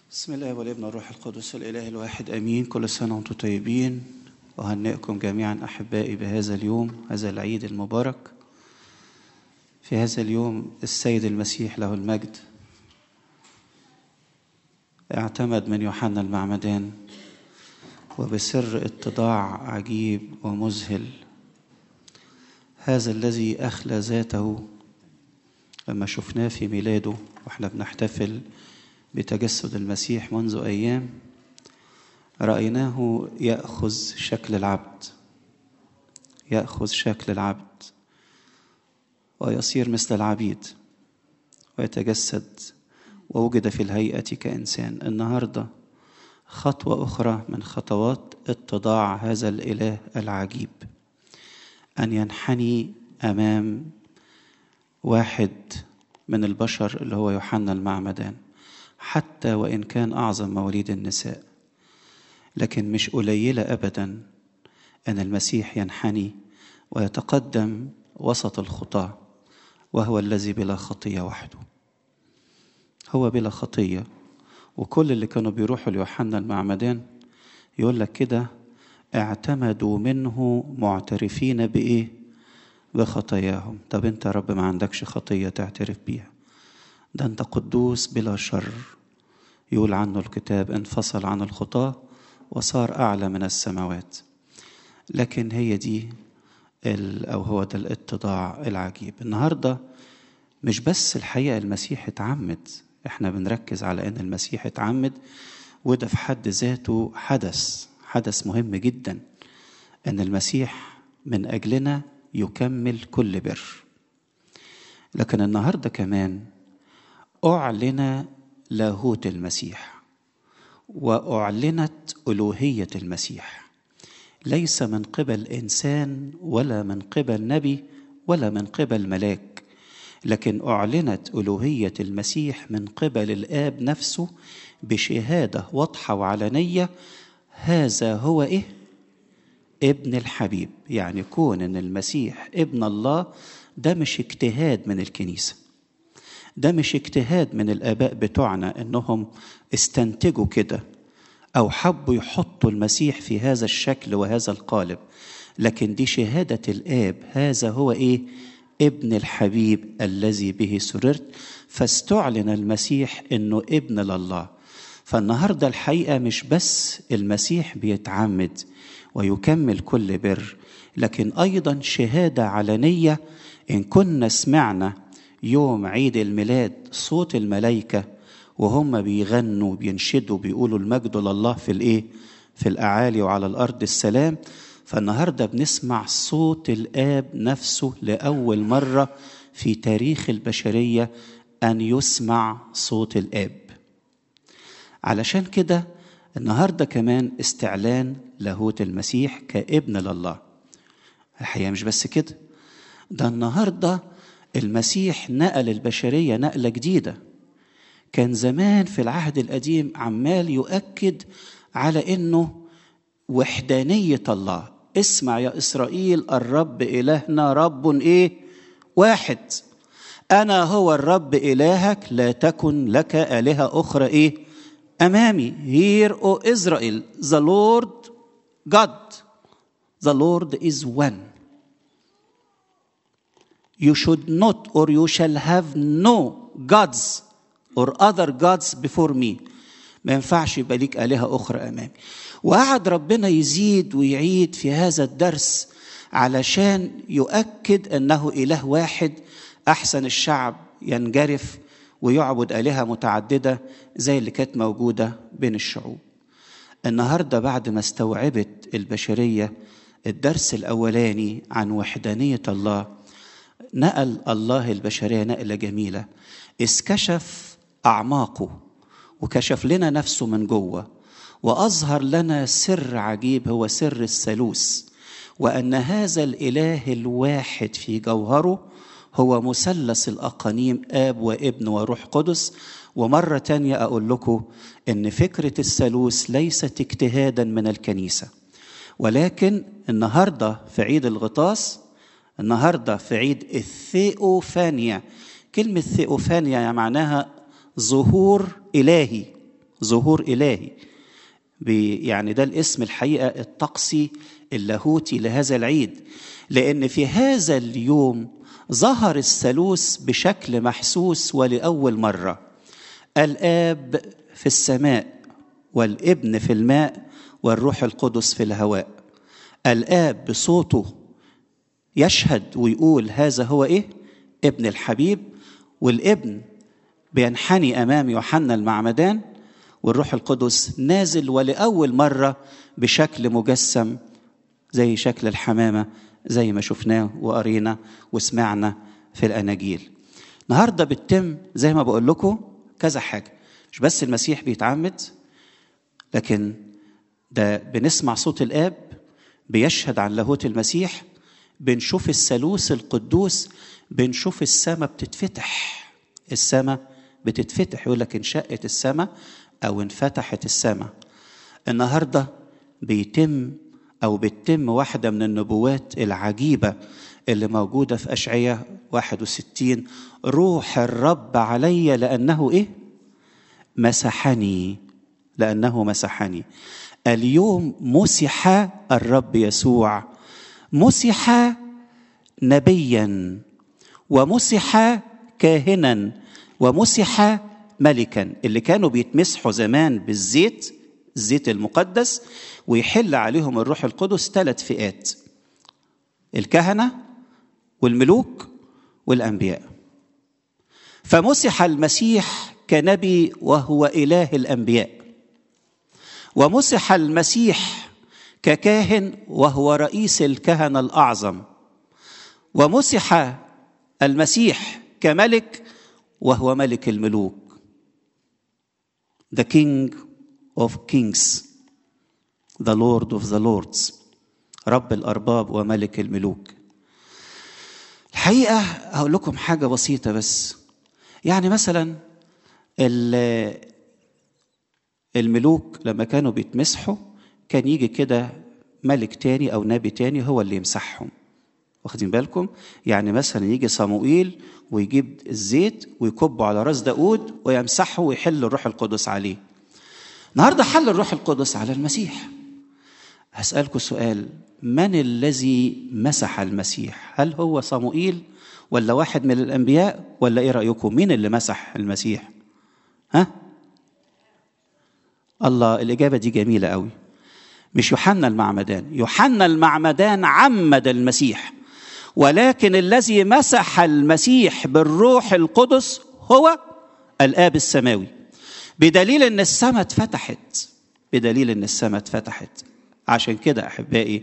بسم الله والابن والروح القدس الاله الواحد امين كل سنه وانتم طيبين وهنئكم جميعا احبائي بهذا اليوم هذا العيد المبارك في هذا اليوم السيد المسيح له المجد اعتمد من يوحنا المعمدان وبسر اتضاع عجيب ومذهل هذا الذي اخلى ذاته لما شفناه في ميلاده واحنا بنحتفل بتجسد المسيح منذ ايام رايناه ياخذ شكل العبد ياخذ شكل العبد ويصير مثل العبيد ويتجسد ووجد في الهيئه كانسان النهارده خطوه اخرى من خطوات اتضاع هذا الاله العجيب ان ينحني امام واحد من البشر اللي هو يوحنا المعمدان حتى وان كان اعظم مواليد النساء لكن مش قليله ابدا ان المسيح ينحني ويتقدم وسط الخطاه وهو الذي بلا خطيه وحده هو بلا خطيه وكل اللي كانوا بيروحوا ليوحنا المعمدان يقول لك كده اعتمدوا منه معترفين بايه بخطاياهم طب انت يا رب ما عندكش خطيه تعترف بيها ده انت قدوس بلا شر يقول عنه الكتاب انفصل عن الخطاه وصار اعلى من السماوات لكن هي دي او هو ده الاتضاع العجيب النهارده مش بس الحقيقه المسيح اتعمد احنا بنركز على ان المسيح اتعمد وده في حد ذاته حدث حدث مهم جدا ان المسيح من اجلنا يكمل كل بر لكن النهارده كمان اعلن لاهوت المسيح واعلنت الوهيه المسيح ليس من قبل انسان ولا من قبل نبي ولا من قبل ملاك لكن اعلنت الوهيه المسيح من قبل الاب نفسه بشهاده واضحه وعلنيه هذا هو ايه ابن الحبيب يعني كون ان المسيح ابن الله ده مش اجتهاد من الكنيسه ده مش اجتهاد من الاباء بتوعنا انهم استنتجوا كده او حبوا يحطوا المسيح في هذا الشكل وهذا القالب لكن دي شهاده الاب هذا هو ايه ابن الحبيب الذي به سررت فاستعلن المسيح انه ابن لله فالنهارده الحقيقه مش بس المسيح بيتعمد ويكمل كل بر لكن ايضا شهاده علنيه ان كنا سمعنا يوم عيد الميلاد صوت الملائكه وهم بيغنوا بينشدوا بيقولوا المجد لله في الايه في الاعالي وعلى الارض السلام فالنهارده بنسمع صوت الاب نفسه لاول مره في تاريخ البشريه ان يسمع صوت الاب علشان كده النهارده كمان استعلان لاهوت المسيح كابن لله الحقيقه مش بس كده ده النهارده المسيح نقل البشريه نقله جديده كان زمان في العهد القديم عمال يؤكد على انه وحدانيه الله اسمع يا اسرائيل الرب الهنا رب ايه واحد انا هو الرب الهك لا تكن لك الهه اخرى ايه امامي hear o Israel the Lord God the Lord is one you should not or you shall have no gods or other gods before me ما ينفعش يبقى ليك آلهة أخرى أمامي وقعد ربنا يزيد ويعيد في هذا الدرس علشان يؤكد أنه إله واحد أحسن الشعب ينجرف ويعبد آلهة متعددة زي اللي كانت موجودة بين الشعوب النهاردة بعد ما استوعبت البشرية الدرس الأولاني عن وحدانية الله نقل الله البشرية نقلة جميلة اسكشف أعماقه وكشف لنا نفسه من جوه وأظهر لنا سر عجيب هو سر الثالوث وأن هذا الإله الواحد في جوهره هو مثلث الأقانيم آب وابن وروح قدس ومرة تانية أقول لكم إن فكرة الثالوث ليست اجتهادا من الكنيسة ولكن النهاردة في عيد الغطاس النهاردة في عيد الثيوفانيا كلمة ثيوفانيا معناها ظهور إلهي ظهور إلهي يعني ده الاسم الحقيقة الطقسي اللاهوتي لهذا العيد لأن في هذا اليوم ظهر الثالوث بشكل محسوس ولأول مرة الآب في السماء والابن في الماء والروح القدس في الهواء الآب بصوته يشهد ويقول هذا هو إيه ابن الحبيب والابن بينحني أمام يوحنا المعمدان والروح القدس نازل ولأول مرة بشكل مجسم زي شكل الحمامة زي ما شفناه وقرينا وسمعنا في الأناجيل النهاردة بتتم زي ما بقول لكم كذا حاجة مش بس المسيح بيتعمد لكن ده بنسمع صوت الآب بيشهد عن لاهوت المسيح بنشوف الثالوث القدوس بنشوف السماء بتتفتح السماء بتتفتح يقول لك انشقت السماء او انفتحت السماء النهارده بيتم او بتتم واحده من النبوات العجيبه اللي موجوده في اشعياء 61 روح الرب علي لانه ايه مسحني لانه مسحني اليوم مسح الرب يسوع مسح نبيا ومسح كاهنا ومسح ملكا اللي كانوا بيتمسحوا زمان بالزيت الزيت المقدس ويحل عليهم الروح القدس ثلاث فئات الكهنه والملوك والانبياء فمسح المسيح كنبي وهو اله الانبياء ومسح المسيح ككاهن وهو رئيس الكهنه الاعظم ومسح المسيح كملك وهو ملك الملوك the king of kings the lord of the lords رب الارباب وملك الملوك الحقيقه هقول لكم حاجه بسيطه بس يعني مثلا الملوك لما كانوا بيتمسحوا كان يجي كده ملك تاني او نبي تاني هو اللي يمسحهم واخدين بالكم يعني مثلا يجي صموئيل ويجيب الزيت ويكبه على راس داود ويمسحه ويحل الروح القدس عليه النهارده حل الروح القدس على المسيح هسألكم سؤال من الذي مسح المسيح هل هو صموئيل ولا واحد من الأنبياء ولا إيه رأيكم مين اللي مسح المسيح ها الله الإجابة دي جميلة قوي مش يوحنا المعمدان يوحنا المعمدان عمد المسيح ولكن الذي مسح المسيح بالروح القدس هو الآب السماوي بدليل ان السماء اتفتحت بدليل ان السماء اتفتحت عشان كده احبائي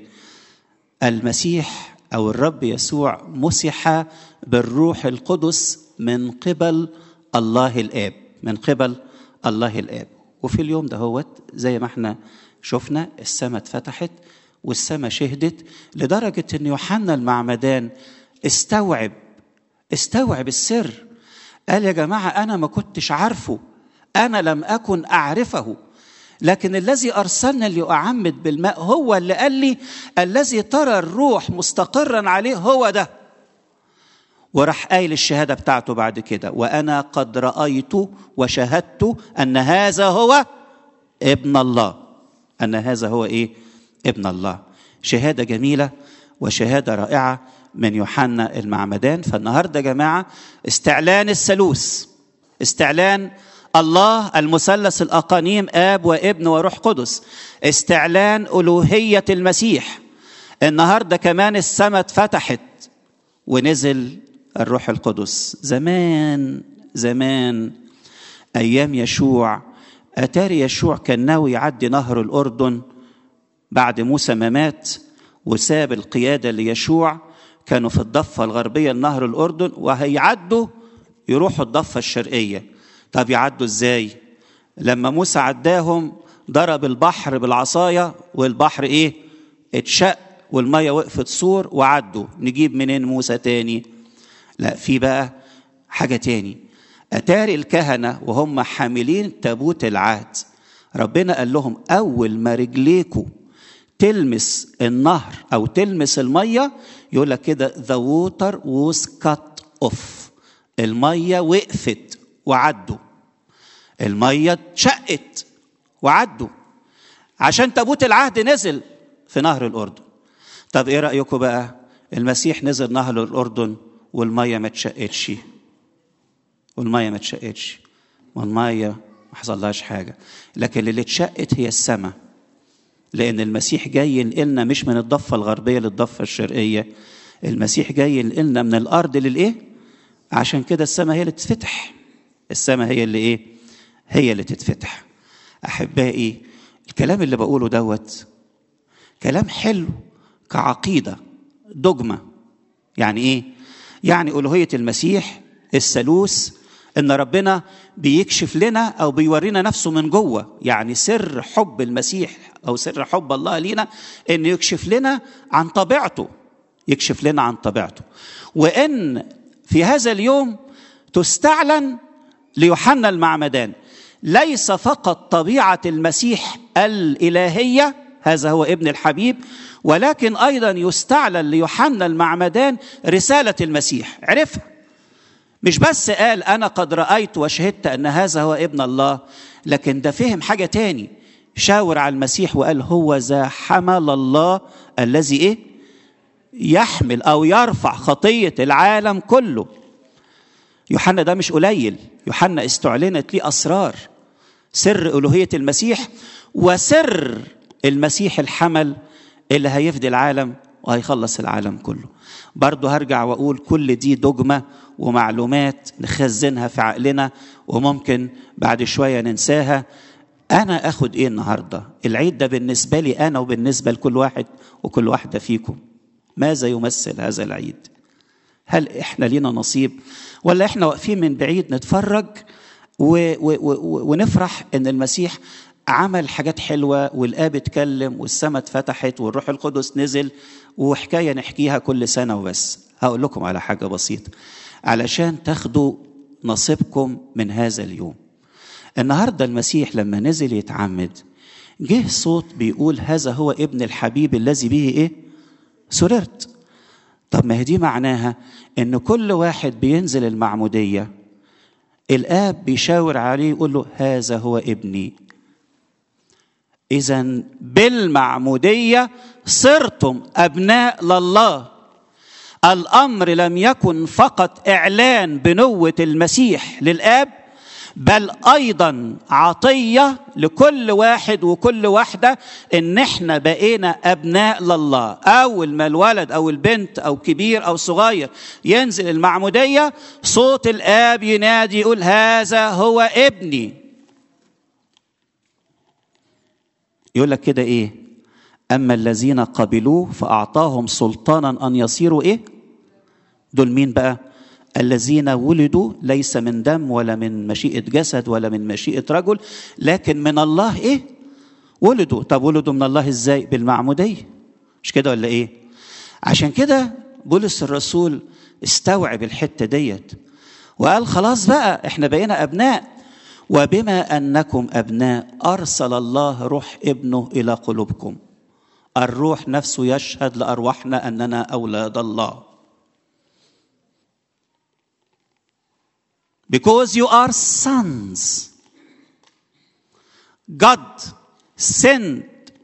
المسيح او الرب يسوع مسح بالروح القدس من قبل الله الاب من قبل الله الاب وفي اليوم ده هوت زي ما احنا شفنا السماء اتفتحت والسماء شهدت لدرجة ان يوحنا المعمدان استوعب استوعب السر قال يا جماعة أنا ما كنتش عارفه أنا لم أكن أعرفه لكن الذي أرسلني لأعمد بالماء هو اللي قال لي الذي ترى الروح مستقرا عليه هو ده وراح قايل الشهادة بتاعته بعد كده وأنا قد رأيت وشهدت أن هذا هو ابن الله أن هذا هو إيه ابن الله شهادة جميلة وشهادة رائعة من يوحنا المعمدان فالنهارده يا جماعه استعلان الثالوث استعلان الله المثلث الاقانيم اب وابن وروح قدس استعلان الوهيه المسيح النهارده كمان السماء اتفتحت ونزل الروح القدس زمان زمان ايام يشوع اتاري يشوع كان ناوي يعدي نهر الاردن بعد موسى ما مات وساب القياده ليشوع كانوا في الضفة الغربية لنهر الأردن وهيعدوا يروحوا الضفة الشرقية طب يعدوا ازاي لما موسى عداهم ضرب البحر بالعصاية والبحر ايه اتشق والمية وقفت سور وعدوا نجيب منين موسى تاني لا في بقى حاجة تاني أتاري الكهنة وهم حاملين تابوت العهد ربنا قال لهم أول ما رجليكوا تلمس النهر او تلمس الميه يقول لك كده the water was cut off الميه وقفت وعدوا الميه اتشقت وعدوا عشان تابوت العهد نزل في نهر الاردن طب ايه رايكم بقى المسيح نزل نهر الاردن والميه ما اتشقتش والميه ما اتشقتش والميه ما حصلهاش حاجه لكن اللي اتشقت هي السماء لان المسيح جاي ينقلنا مش من الضفه الغربيه للضفه الشرقيه المسيح جاي ينقلنا من الارض للايه عشان كده السماء هي اللي تتفتح السماء هي اللي ايه هي اللي تتفتح احبائي الكلام اللي بقوله دوت كلام حلو كعقيده دogma يعني ايه يعني الوهيه المسيح الثالوث ان ربنا بيكشف لنا او بيورينا نفسه من جوه يعني سر حب المسيح او سر حب الله لينا انه يكشف لنا عن طبيعته يكشف لنا عن طبيعته وان في هذا اليوم تستعلن ليوحنا المعمدان ليس فقط طبيعه المسيح الالهيه هذا هو ابن الحبيب ولكن ايضا يستعلن ليوحنا المعمدان رساله المسيح عرفها مش بس قال انا قد رايت وشهدت ان هذا هو ابن الله لكن ده فهم حاجه تاني شاور على المسيح وقال هو ذا حمل الله الذي ايه يحمل او يرفع خطيه العالم كله يوحنا ده مش قليل يوحنا استعلنت ليه اسرار سر الوهيه المسيح وسر المسيح الحمل اللي هيفدي العالم وهيخلص العالم كله برضه هرجع واقول كل دي دجمه ومعلومات نخزنها في عقلنا وممكن بعد شويه ننساها انا اخد ايه النهارده العيد ده بالنسبه لي انا وبالنسبه لكل واحد وكل واحده فيكم ماذا يمثل هذا العيد هل احنا لينا نصيب ولا احنا واقفين من بعيد نتفرج و و و ونفرح ان المسيح عمل حاجات حلوة والآب اتكلم والسماء اتفتحت والروح القدس نزل وحكاية نحكيها كل سنة وبس هقول لكم على حاجة بسيطة علشان تاخدوا نصيبكم من هذا اليوم النهاردة المسيح لما نزل يتعمد جه صوت بيقول هذا هو ابن الحبيب الذي به ايه سررت طب ما هي دي معناها ان كل واحد بينزل المعمودية الآب بيشاور عليه يقول له هذا هو ابني إذا بالمعمودية صرتم أبناء لله الأمر لم يكن فقط إعلان بنوة المسيح للآب بل أيضا عطية لكل واحد وكل واحدة إن إحنا بقينا أبناء لله أول ما الولد أو البنت أو كبير أو صغير ينزل المعمودية صوت الآب ينادي يقول هذا هو ابني يقول لك كده ايه اما الذين قبلوه فاعطاهم سلطانا ان يصيروا ايه دول مين بقى الذين ولدوا ليس من دم ولا من مشيئه جسد ولا من مشيئه رجل لكن من الله ايه ولدوا طب ولدوا من الله ازاي بالمعموديه مش كده ولا ايه عشان كده بولس الرسول استوعب الحته ديت وقال خلاص بقى احنا بقينا ابناء وبما انكم ابناء ارسل الله روح ابنه الى قلوبكم الروح نفسه يشهد لارواحنا اننا اولاد الله because you are sons god sent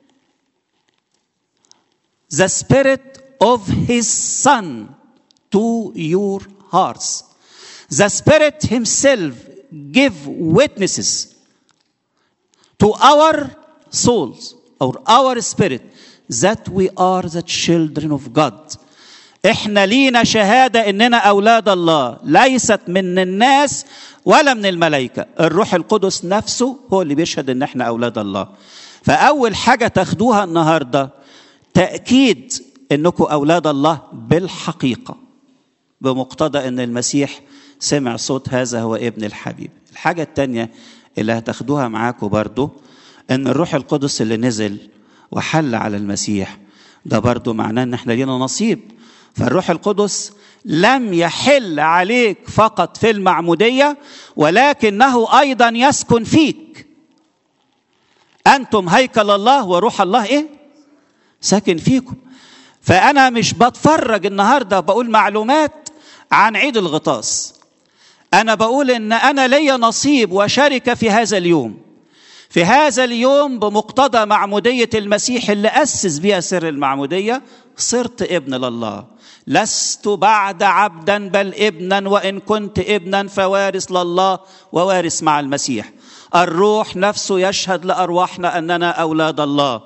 the spirit of his son to your hearts the spirit himself give witnesses to our souls or our spirit that we are the children of God. احنا لينا شهاده اننا اولاد الله ليست من الناس ولا من الملائكه الروح القدس نفسه هو اللي بيشهد ان احنا اولاد الله فاول حاجه تاخدوها النهارده تاكيد انكم اولاد الله بالحقيقه بمقتضى ان المسيح سمع صوت هذا هو ابن الحبيب الحاجة التانية اللي هتاخدوها معاكم برضو ان الروح القدس اللي نزل وحل على المسيح ده برضو معناه ان احنا لينا نصيب فالروح القدس لم يحل عليك فقط في المعمودية ولكنه أيضا يسكن فيك أنتم هيكل الله وروح الله إيه؟ ساكن فيكم فأنا مش بتفرج النهاردة بقول معلومات عن عيد الغطاس انا بقول ان انا ليا نصيب وشركه في هذا اليوم في هذا اليوم بمقتضى معموديه المسيح اللي اسس بها سر المعموديه صرت ابن لله لست بعد عبدا بل ابنا وان كنت ابنا فوارث لله ووارث مع المسيح الروح نفسه يشهد لارواحنا اننا اولاد الله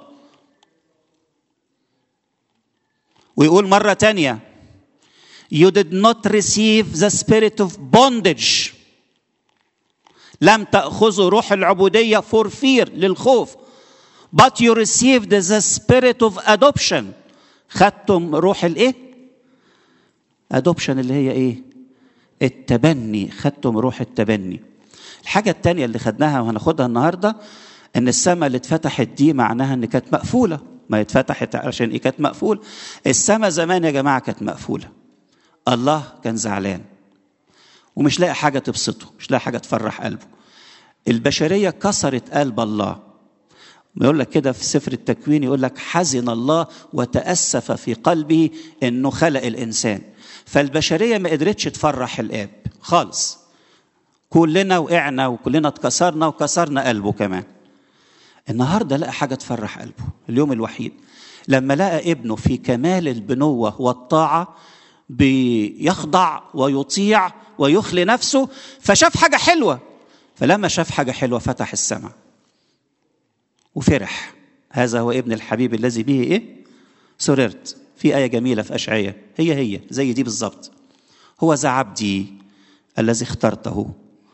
ويقول مره تانيه you did not receive the spirit of bondage لم تأخذوا روح العبودية for fear للخوف but you received the spirit of adoption خدتم روح الايه adoption اللي هي ايه التبني خدتم روح التبني الحاجة التانية اللي خدناها وهناخدها النهاردة ان السماء اللي اتفتحت دي معناها ان كانت مقفولة ما اتفتحت عشان ايه كانت مقفولة السماء زمان يا جماعة كانت مقفولة الله كان زعلان ومش لاقي حاجة تبسطه مش لاقي حاجة تفرح قلبه البشرية كسرت قلب الله يقول لك كده في سفر التكوين يقول لك حزن الله وتأسف في قلبه انه خلق الانسان فالبشرية ما قدرتش تفرح الاب خالص كلنا وقعنا وكلنا اتكسرنا وكسرنا قلبه كمان النهارده لقى حاجة تفرح قلبه اليوم الوحيد لما لقى ابنه في كمال البنوة والطاعة بيخضع ويطيع ويخلي نفسه فشاف حاجة حلوة فلما شاف حاجة حلوة فتح السماء وفرح هذا هو ابن الحبيب الذي به ايه سررت في آية جميلة في أشعية هي هي زي دي بالظبط هو ذا عبدي الذي اخترته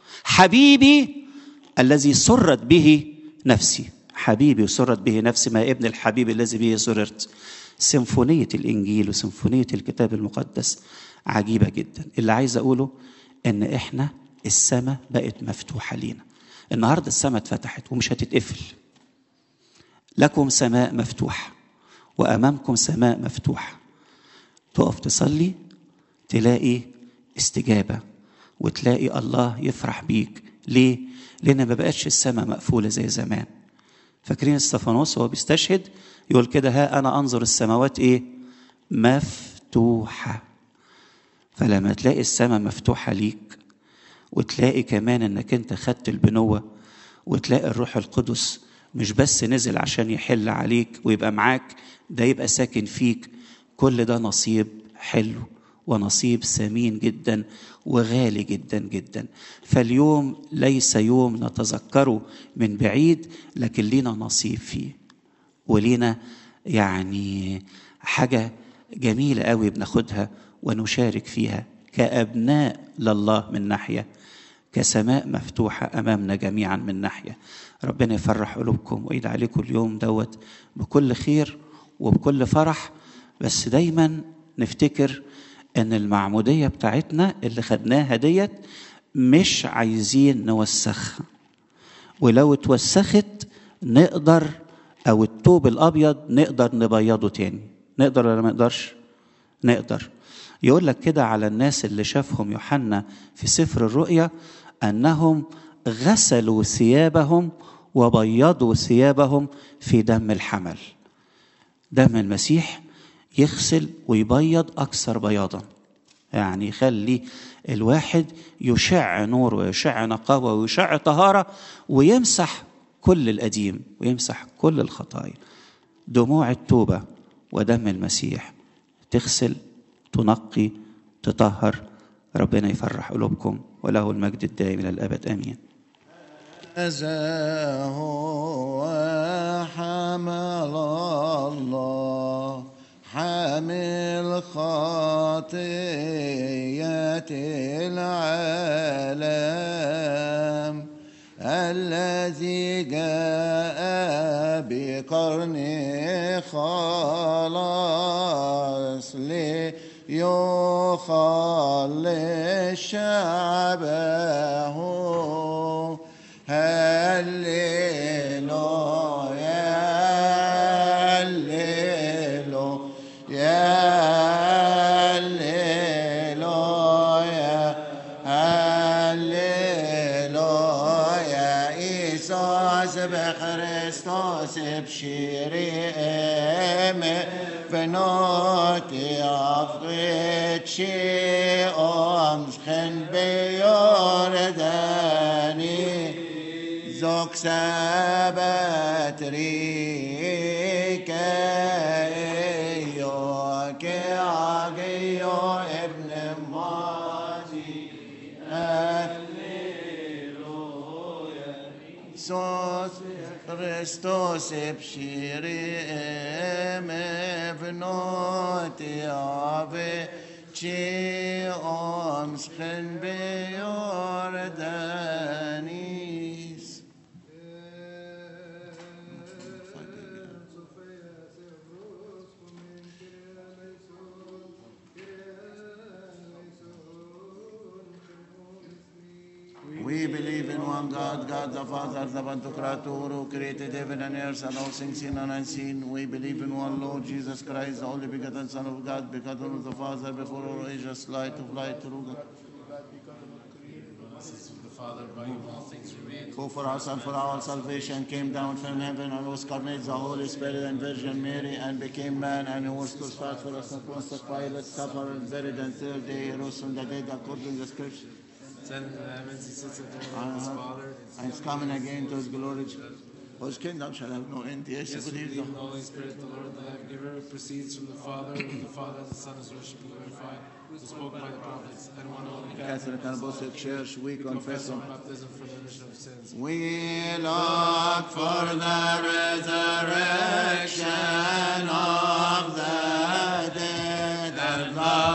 حبيبي الذي سرت به نفسي حبيبي وسرت به نفسي ما ابن الحبيب الذي به سررت سيمفونية الإنجيل وسيمفونية الكتاب المقدس عجيبة جدا اللي عايز أقوله إن إحنا السماء بقت مفتوحة لينا النهاردة السماء اتفتحت ومش هتتقفل لكم سماء مفتوحة وأمامكم سماء مفتوحة تقف تصلي تلاقي استجابة وتلاقي الله يفرح بيك ليه؟ لأن ما بقتش السماء مقفولة زي زمان فاكرين استفانوس وهو بيستشهد يقول كده ها أنا أنظر السماوات إيه؟ مفتوحة فلما تلاقي السماء مفتوحة ليك وتلاقي كمان انك انت خدت البنوة وتلاقي الروح القدس مش بس نزل عشان يحل عليك ويبقى معاك ده يبقى ساكن فيك كل ده نصيب حلو ونصيب ثمين جدا وغالي جدا جدا فاليوم ليس يوم نتذكره من بعيد لكن لينا نصيب فيه ولينا يعني حاجة جميلة قوي بناخدها ونشارك فيها كأبناء لله من ناحية كسماء مفتوحة أمامنا جميعا من ناحية ربنا يفرح قلوبكم ويد عليكم اليوم دوت بكل خير وبكل فرح بس دايما نفتكر ان المعمودية بتاعتنا اللي خدناها ديت مش عايزين نوسخها ولو اتوسخت نقدر او التوب الابيض نقدر نبيضه تاني نقدر ولا ما نقدرش نقدر يقول لك كده على الناس اللي شافهم يوحنا في سفر الرؤيا انهم غسلوا ثيابهم وبيضوا ثيابهم في دم الحمل دم المسيح يغسل ويبيض اكثر بياضا يعني يخلي الواحد يشع نور ويشع نقاوه ويشع طهاره ويمسح كل القديم ويمسح كل الخطايا دموع التوبه ودم المسيح تغسل تنقي تطهر ربنا يفرح قلوبكم وله المجد الدائم الى الابد امين هذا هو حمل الله حامل خطية العالم الذي جاء بقرن خلاص ليخلص شعبه هللويا هللويا هللويا هللويا إيسوس Christos بخريستوس بشيريم فنوتي أفغيت شي أمشخن بيورداني زوك سبت ريكا ايو كياغيو ابن ماتي سوس Χριστός εψήρε με βνότη αβε και ομσχεν μπεορδανής. We believe in one God, God the Father, the Pantocrator, who created heaven and earth and all things seen and unseen. We believe in one Lord Jesus Christ, the only begotten Son of God, begotten of the Father before all ages, light of light, true God. the Father, by whom all things were made. Who for us and for our salvation came down from heaven and was carnate the Holy Spirit and Virgin Mary and became man and who was crucified for us and Pontius Pilate, suffered and buried and third day he rose from the dead according to the scripture. Send the heavens, he sits at the right hand of his Father. And is coming again to his glory. Whose kingdom shall have no end. Yes, Yes, we we believe believe in the the Holy Spirit, the Lord, the life giver, proceeds from the Father, with the Father, the Son is worshipped and glorified, who spoke by the prophets, and one holy Catholic. Catholic and Apostolic Church, we confess Confess our Him. baptism for the remission of sins. We look for the resurrection of the dead and the